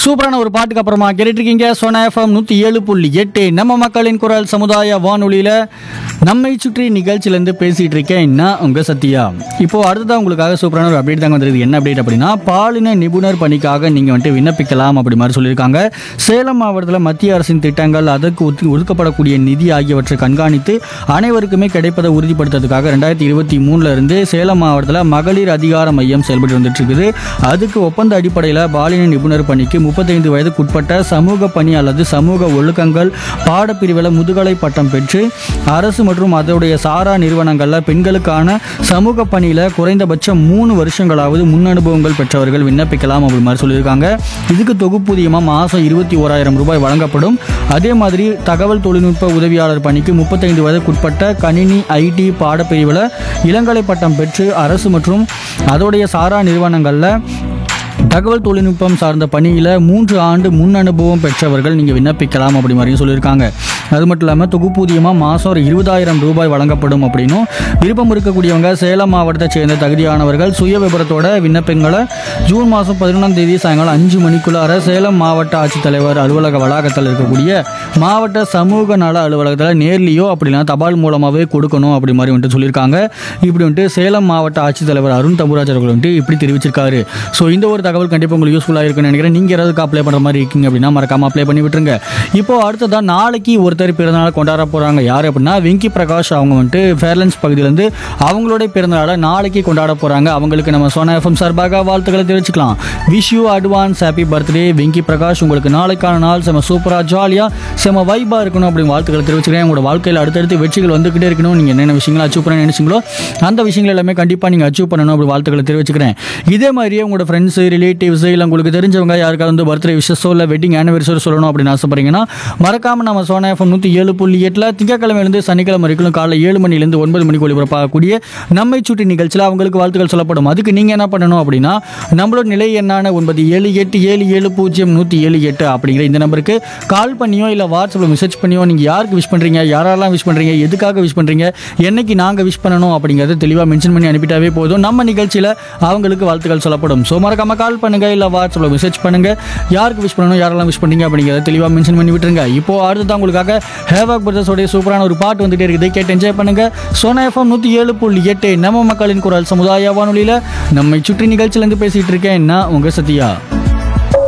சூப்பரான ஒரு பாட்டுக்கு அப்புறமா கேட்டுருக்கீங்க சோனா எஃப்எம் நூற்றி ஏழு புள்ளி எட்டு நம்ம மக்களின் குரல் சமுதாய வானொலியில் நம்மை சுற்றி நிகழ்ச்சியிலேருந்து பேசிகிட்டு இருக்கேன் நான் உங்கள் சத்யா இப்போ அடுத்ததான் உங்களுக்காக சூப்பரான ஒரு அப்டேட் தாங்க வந்திருக்கு என்ன அப்டேட் அப்படின்னா பாலின நிபுணர் பணிக்காக நீங்கள் வந்துட்டு விண்ணப்பிக்கலாம் அப்படி மாதிரி சொல்லியிருக்காங்க சேலம் மாவட்டத்தில் மத்திய அரசின் திட்டங்கள் அதற்கு ஒதுக்கி- ஒதுக்கப்படக்கூடிய நிதி ஆகியவற்றை கண்காணித்து அனைவருக்குமே கிடைப்பதை உறுதிப்படுத்துறதுக்காக ரெண்டாயிரத்தி இருபத்தி மூணுல இருந்து சேலம் மாவட்டத்தில் மகளிர் அதிகார மையம் செயல்பட்டு வந்துட்டு இருக்குது அதுக்கு ஒப்பந்த அடிப்படையில் பாலின நிபுணர் பணிக்கு முப்பத்தைந்து வயதுக்குட்பட்ட சமூக பணி அல்லது சமூக ஒழுக்கங்கள் பாடப்பிரிவில் முதுகலை பட்டம் பெற்று அரசு மற்றும் அதோடைய சாரா நிறுவனங்களில் பெண்களுக்கான சமூக பணியில் குறைந்தபட்சம் மூணு வருஷங்களாவது முன் அனுபவங்கள் பெற்றவர்கள் விண்ணப்பிக்கலாம் அப்படி மாதிரி சொல்லியிருக்காங்க இதுக்கு தொகுப்பூதியமாக மாதம் இருபத்தி ஓராயிரம் ரூபாய் வழங்கப்படும் அதே மாதிரி தகவல் தொழில்நுட்ப உதவியாளர் பணிக்கு முப்பத்தைந்து வயதுக்குட்பட்ட கணினி ஐடி பாடப்பிரிவில் இளங்கலை பட்டம் பெற்று அரசு மற்றும் அதோடைய சாரா நிறுவனங்களில் தகவல் தொழில்நுட்பம் சார்ந்த பணியில் மூன்று ஆண்டு முன் அனுபவம் பெற்றவர்கள் நீங்கள் விண்ணப்பிக்கலாம் அப்படி மாதிரியும் சொல்லியிருக்காங்க அது மட்டும் இல்லாமல் தொகுப்பூதியமாக மாதம் ஒரு இருபதாயிரம் ரூபாய் வழங்கப்படும் அப்படின்னும் விருப்பம் இருக்கக்கூடியவங்க சேலம் மாவட்டத்தை சேர்ந்த தகுதியானவர்கள் சுய விபரத்தோட விண்ணப்பங்களை ஜூன் மாதம் பதினொன்றாம் தேதி சாயங்காலம் அஞ்சு மணிக்குள்ளார சேலம் மாவட்ட ஆட்சித்தலைவர் அலுவலக வளாகத்தில் இருக்கக்கூடிய மாவட்ட சமூக நல அலுவலகத்தில் நேர்லேயோ அப்படின்னா தபால் மூலமாகவே கொடுக்கணும் அப்படி மாதிரி வந்துட்டு சொல்லியிருக்காங்க இப்படி வந்துட்டு சேலம் மாவட்ட ஆட்சித்தலைவர் அருண் தம்புராஜ் அவர்கள் வந்துட்டு இப்படி தெரிவிச்சிருக்காரு ஸோ இந்த ஒரு தகவல் கண்டிப்பாக உங்களுக்கு யூஸ்ஃபுல்லாக இருக்குன்னு நினைக்கிறேன் நீங்கள் யாராவது அப்ளை பண்ணுற மாதிரி இருக்கீங்க அப்படின்னா மறக்காம அப்ளை பண்ணி விட்டுருங்க இப்போ அடுத்ததா நாளைக்கு ஒருத்தர் பிறந்தநாள் கொண்டாட போகிறாங்க யார் அப்படின்னா வெங்கி பிரகாஷ் அவங்க வந்துட்டு ஃபேர்லன்ஸ் பகுதியிலேருந்து அவங்களுடைய பிறந்தநாளை நாளைக்கு கொண்டாட போகிறாங்க அவங்களுக்கு நம்ம சோனா எஃப்எம் சார்பாக வாழ்த்துக்களை தெரிவிச்சுக்கலாம் wish you advance happy birthday Venki Prakash உங்களுக்கு நாளைக்கான நாள் செம சூப்பராக ஜாலியாக செம வைபாக இருக்கணும் அப்படின்னு வாழ்த்துக்களை தெரிவிச்சுக்கிறேன் உங்களோட வாழ்க்கையில் அடுத்தடுத்து வெற்றிகள் வந்துக்கிட்டே இருக்கணும் நீங்கள் என்னென்ன விஷயங்களை அச்சீவ் பண்ண நினைச்சீங்களோ அந்த விஷயங்கள் எல்லாமே கண்டிப்பாக நீங்கள் அச்சீவ் பண்ணணும் அப்படி வாழ்த்துக்களை தெரிவிச்சுக்கிறேன் இதே மாதிரியே உங்களோட ஃப்ரெண்ட்ஸு ரிலேட்டிவ்ஸ் இல்லை உங்களுக்கு தெரிஞ்சவங்க யாருக்காவது வந்து பர்த்டே விஷஸோ இல்லை வெட்டிங் ஆனிவர்சரி சொல்லணும் அப்படின்னு ஆசைப்படுறீங்கன்னா மறக்காமல் நம்ம சோனா எஃப்எம் நூற்றி ஏழு புள்ளி எட்டில் திங்கக்கிழமையிலேருந்து சனிக்கிழமை வரைக்கும் காலைல ஏழு மணிலேருந்து ஒன்பது மணிக்கு ஒளிபரப்பாகக்கூடிய நம்மை சுட்டி நிகழ்ச்சியில் அவங்களுக்கு வாழ்த்துக்கள் சொல்லப்படும் அதுக்கு நீங்கள் என்ன பண்ணணும் அப்படின்னா நம்மளோட நிலை எண்ணான ஒன்பது ஏழு எட்டு ஏழு ஏழு பூஜ்ஜியம் நூற்றி ஏழு எட்டு அப்படிங்கிற இந்த நம்பருக்கு கால் பண்ணியோ இல்லை வாட்ஸ்அப்பில் மெசேஜ் பண்ணியோ நீங்கள் யாருக்கு விஷ் பண்ணுறீங்க யாரெல்லாம் விஷ் பண்ணுறீங்க எதுக்காக விஷ் பண்ணுறீங்க என்னைக்கு நாங்கள் விஷ் பண்ணணும் அப்படிங்கிறத தெளிவாக மென்ஷன் பண்ணி அனுப்பிட்டாவே போதும் நம்ம நிகழ்ச்சியில் அவங்களுக்கு வாழ்த்துக்கள் சொல்லப்படும் ஸோ மறக்காம கால் பண்ணுங்க இல்லை வாட்ஸ்அப்பில் மெசேஜ் பண்ணுங்க யாருக்கு விஷ் பண்ணணும் யாரெல்லாம் விஷ் பண்ணீங்க அப்படிங்கிறத தெளிவாக மென்ஷன் பண்ணி விட்டுருங்க இப்போ அடுத்ததான் உங்களுக்காக ஹேவாக் பிரதர்ஸோடைய சூப்பரான ஒரு பாட்டு வந்துட்டே இருக்குது கேட்டு என்ஜாய் பண்ணுங்க சோனா எஃப்எம் நூற்றி ஏழு புள்ளி எட்டு நம்ம மக்களின் குரல் சமுதாய வானொலியில் நம்மை சுற்றி நிகழ்ச்சியிலேருந்து பேசிகிட்டு இருக்கேன் நான் உங்கள் சத்யா